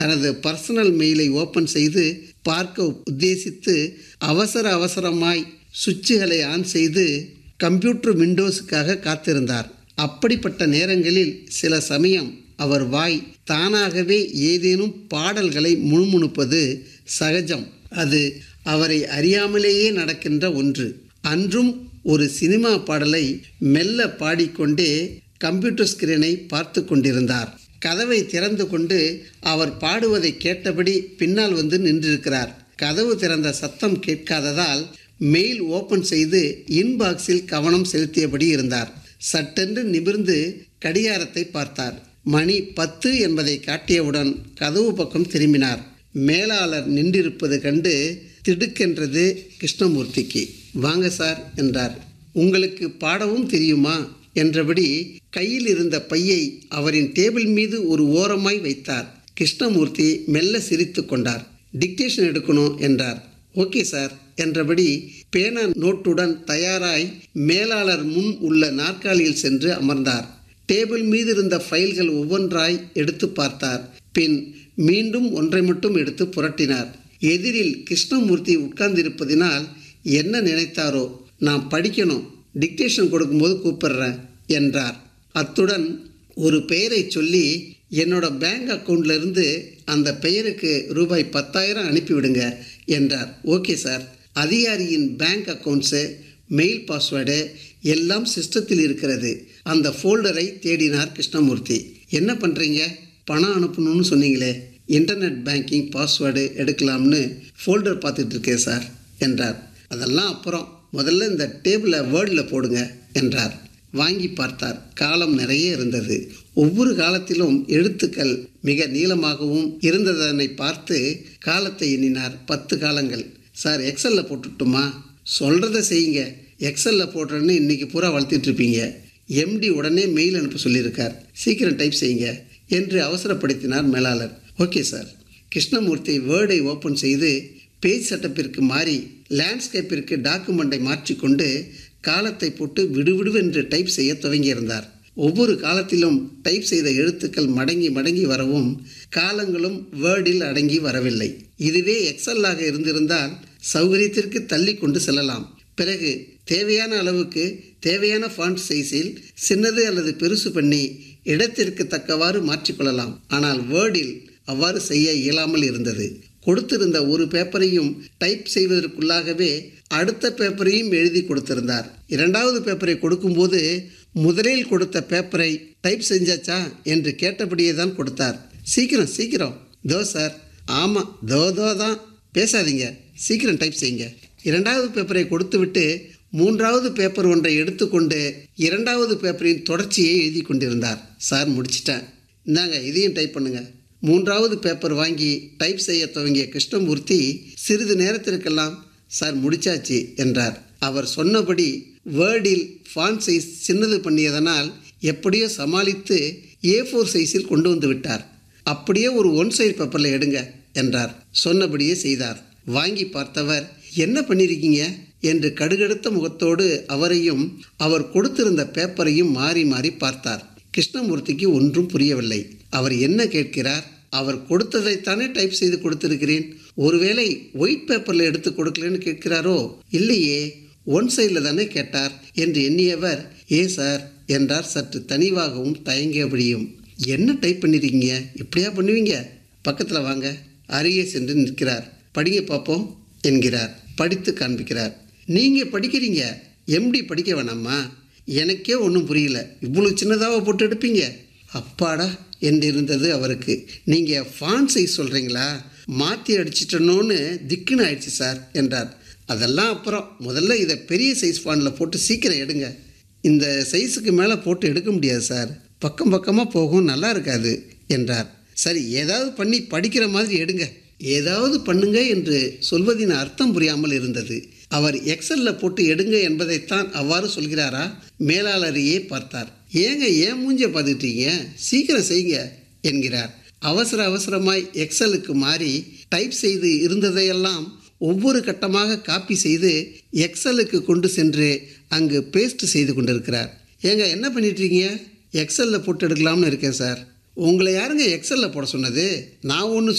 தனது personal மெயிலை open செய்து பார்க்க உத்தேசித்து அவசர அவசரமாய் சுவிட்சுகளை ஆன் செய்து கம்ப்யூட்டர் விண்டோஸுக்காக காத்திருந்தார் அப்படிப்பட்ட நேரங்களில் சில சமயம் அவர் வாய் தானாகவே ஏதேனும் பாடல்களை முணுமுணுப்பது சகஜம் அது அவரை அறியாமலேயே நடக்கின்ற ஒன்று அன்றும் ஒரு சினிமா பாடலை மெல்ல பாடிக்கொண்டே கம்ப்யூட்டர் ஸ்கிரீனை பார்த்து கொண்டிருந்தார் கதவை திறந்து கொண்டு அவர் பாடுவதை கேட்டபடி பின்னால் வந்து நின்றிருக்கிறார் கதவு திறந்த சத்தம் கேட்காததால் மெயில் ஓபன் செய்து இன்பாக்ஸில் கவனம் செலுத்தியபடி இருந்தார் சட்டென்று நிமிர்ந்து கடிகாரத்தை பார்த்தார் மணி பத்து என்பதை காட்டியவுடன் கதவு பக்கம் திரும்பினார் மேலாளர் நின்றிருப்பது கண்டு திடுக்கென்றது கிருஷ்ணமூர்த்திக்கு வாங்க சார் என்றார் உங்களுக்கு பாடவும் தெரியுமா என்றபடி கையில் இருந்த பையை அவரின் டேபிள் மீது ஒரு ஓரமாய் வைத்தார் கிருஷ்ணமூர்த்தி மெல்ல சிரித்து கொண்டார் டிக்டேஷன் எடுக்கணும் என்றார் ஓகே சார் என்றபடி பேனா நோட்டுடன் தயாராய் மேலாளர் முன் உள்ள நாற்காலியில் சென்று அமர்ந்தார் டேபிள் மீது இருந்த ஃபைல்கள் ஒவ்வொன்றாய் எடுத்து பார்த்தார் பின் மீண்டும் ஒன்றை மட்டும் எடுத்து புரட்டினார் எதிரில் கிருஷ்ணமூர்த்தி உட்கார்ந்திருப்பதினால் என்ன நினைத்தாரோ நான் படிக்கணும் டிக்டேஷன் கொடுக்கும்போது கூப்பிடுறேன் என்றார் அத்துடன் ஒரு பெயரை சொல்லி என்னோட பேங்க் அக்கௌண்ட்ல இருந்து அந்த பெயருக்கு ரூபாய் பத்தாயிரம் அனுப்பிவிடுங்க என்றார் ஓகே சார் அதிகாரியின் பேங்க் அக்கௌண்ட்ஸு மெயில் பாஸ்வேர்டு எல்லாம் சிஸ்டத்தில் இருக்கிறது அந்த ஃபோல்டரை தேடினார் கிருஷ்ணமூர்த்தி என்ன பண்ணுறீங்க பணம் அனுப்பணும்னு சொன்னீங்களே இன்டர்நெட் பேங்கிங் பாஸ்வேர்டு எடுக்கலாம்னு ஃபோல்டர் பார்த்துட்டு இருக்கேன் சார் என்றார் அதெல்லாம் அப்புறம் முதல்ல இந்த டேபிளை வேர்டில் போடுங்க என்றார் வாங்கி பார்த்தார் காலம் நிறைய இருந்தது ஒவ்வொரு காலத்திலும் எழுத்துக்கள் மிக நீளமாகவும் இருந்ததனை பார்த்து காலத்தை எண்ணினார் பத்து காலங்கள் சார் எக்ஸலில் போட்டுட்டுமா சொல்கிறத செய்யுங்க எக்ஸலில் போடுறேன்னு இன்னைக்கு பூரா வளர்த்திட்டு இருப்பீங்க எம்டி உடனே மெயில் அனுப்ப சொல்லியிருக்கார் சீக்கிரம் டைப் செய்யுங்க என்று அவசரப்படுத்தினார் மேலாளர் ஓகே சார் கிருஷ்ணமூர்த்தி வேர்டை ஓப்பன் செய்து பேஜ் செட்டப்பிற்கு மாறி லேண்ட்ஸ்கேப்பிற்கு டாக்குமெண்ட்டை மாற்றிக்கொண்டு காலத்தை போட்டு விடுவிடுவென்று டைப் செய்ய துவங்கியிருந்தார் ஒவ்வொரு காலத்திலும் டைப் செய்த எழுத்துக்கள் மடங்கி மடங்கி வரவும் காலங்களும் வேர்டில் அடங்கி வரவில்லை இதுவே எக்ஸல்லாக இருந்திருந்தால் சௌகரியத்திற்கு தள்ளி கொண்டு செல்லலாம் பிறகு தேவையான அளவுக்கு தேவையான ஃபாண்ட் சைஸில் சின்னது அல்லது பெருசு பண்ணி இடத்திற்கு தக்கவாறு மாற்றிக்கொள்ளலாம் ஆனால் வேர்டில் அவ்வாறு செய்ய இயலாமல் இருந்தது கொடுத்திருந்த ஒரு பேப்பரையும் டைப் செய்வதற்குள்ளாகவே அடுத்த பேப்பரையும் எழுதி கொடுத்திருந்தார் இரண்டாவது பேப்பரை கொடுக்கும்போது முதலில் கொடுத்த பேப்பரை டைப் செஞ்சாச்சா என்று கேட்டபடியே தான் கொடுத்தார் சீக்கிரம் சீக்கிரம் தோ சார் ஆமாம் தோ தோ தான் பேசாதீங்க சீக்கிரம் டைப் செய்யுங்க இரண்டாவது பேப்பரை கொடுத்துவிட்டு மூன்றாவது பேப்பர் ஒன்றை எடுத்துக்கொண்டு இரண்டாவது பேப்பரின் தொடர்ச்சியை எழுதி கொண்டிருந்தார் சார் முடிச்சிட்டேன் இந்தாங்க இதையும் டைப் பண்ணுங்க மூன்றாவது பேப்பர் வாங்கி டைப் செய்ய துவங்கிய கிருஷ்ணமூர்த்தி சிறிது நேரத்திற்கெல்லாம் சார் முடிச்சாச்சு என்றார் அவர் சொன்னபடி வேர்டில் ஃபாண்ட் சைஸ் சின்னது பண்ணியதனால் எப்படியோ சமாளித்து ஏ ஃபோர் சைஸில் கொண்டு வந்து விட்டார் அப்படியே ஒரு ஒன் சைடு பேப்பரில் எடுங்க என்றார் சொன்னபடியே செய்தார் வாங்கி பார்த்தவர் என்ன பண்ணியிருக்கீங்க என்று கடுகடுத்த முகத்தோடு அவரையும் அவர் கொடுத்திருந்த பேப்பரையும் மாறி மாறி பார்த்தார் கிருஷ்ணமூர்த்திக்கு ஒன்றும் புரியவில்லை அவர் என்ன கேட்கிறார் அவர் கொடுத்ததைத்தானே டைப் செய்து கொடுத்திருக்கிறேன் ஒருவேளை ஒயிட் பேப்பரில் எடுத்து கொடுக்கலன்னு கேட்கிறாரோ இல்லையே ஒன் சைடில் தானே கேட்டார் என்று எண்ணியவர் ஏ சார் என்றார் சற்று தனிவாகவும் தயங்கியபடியும் என்ன டைப் பண்ணிருக்கீங்க இப்படியா பண்ணுவீங்க பக்கத்தில் வாங்க அருகே சென்று நிற்கிறார் படிங்க பார்ப்போம் என்கிறார் படித்து காண்பிக்கிறார் நீங்கள் படிக்கிறீங்க எம்டி படிக்க வேணாமா எனக்கே ஒன்றும் புரியல இவ்வளோ சின்னதாக போட்டு எடுப்பீங்க அப்பாடா என்றிருந்தது அவருக்கு நீங்கள் ஃபான் சைஸ் சொல்கிறீங்களா மாற்றி அடிச்சிட்டனோன்னு திக்குன்னு ஆயிடுச்சு சார் என்றார் அதெல்லாம் அப்புறம் முதல்ல இதை பெரிய சைஸ் ஃபானில் போட்டு சீக்கிரம் எடுங்க இந்த சைஸுக்கு மேலே போட்டு எடுக்க முடியாது சார் பக்கம் பக்கமாக போகும் நல்லா இருக்காது என்றார் சரி ஏதாவது பண்ணி படிக்கிற மாதிரி எடுங்க ஏதாவது பண்ணுங்க என்று சொல்வதின் அர்த்தம் புரியாமல் இருந்தது அவர் எக்ஸல்ல போட்டு எடுங்க என்பதைத்தான் அவ்வாறு சொல்கிறாரா மேலாளரையே பார்த்தார் ஏங்க ஏன் மூஞ்ச பார்த்துட்டீங்க சீக்கிரம் செய்யுங்க என்கிறார் அவசர அவசரமாய் எக்ஸலுக்கு மாறி டைப் செய்து இருந்ததையெல்லாம் ஒவ்வொரு கட்டமாக காப்பி செய்து எக்ஸலுக்கு கொண்டு சென்று அங்கு பேஸ்ட் செய்து கொண்டிருக்கிறார் ஏங்க என்ன பண்ணிட்டு இருக்கீங்க எக்ஸலில் போட்டு எடுக்கலாம்னு இருக்கேன் சார் உங்களை யாருங்க எக்ஸலில் போட சொன்னது நான் ஒன்று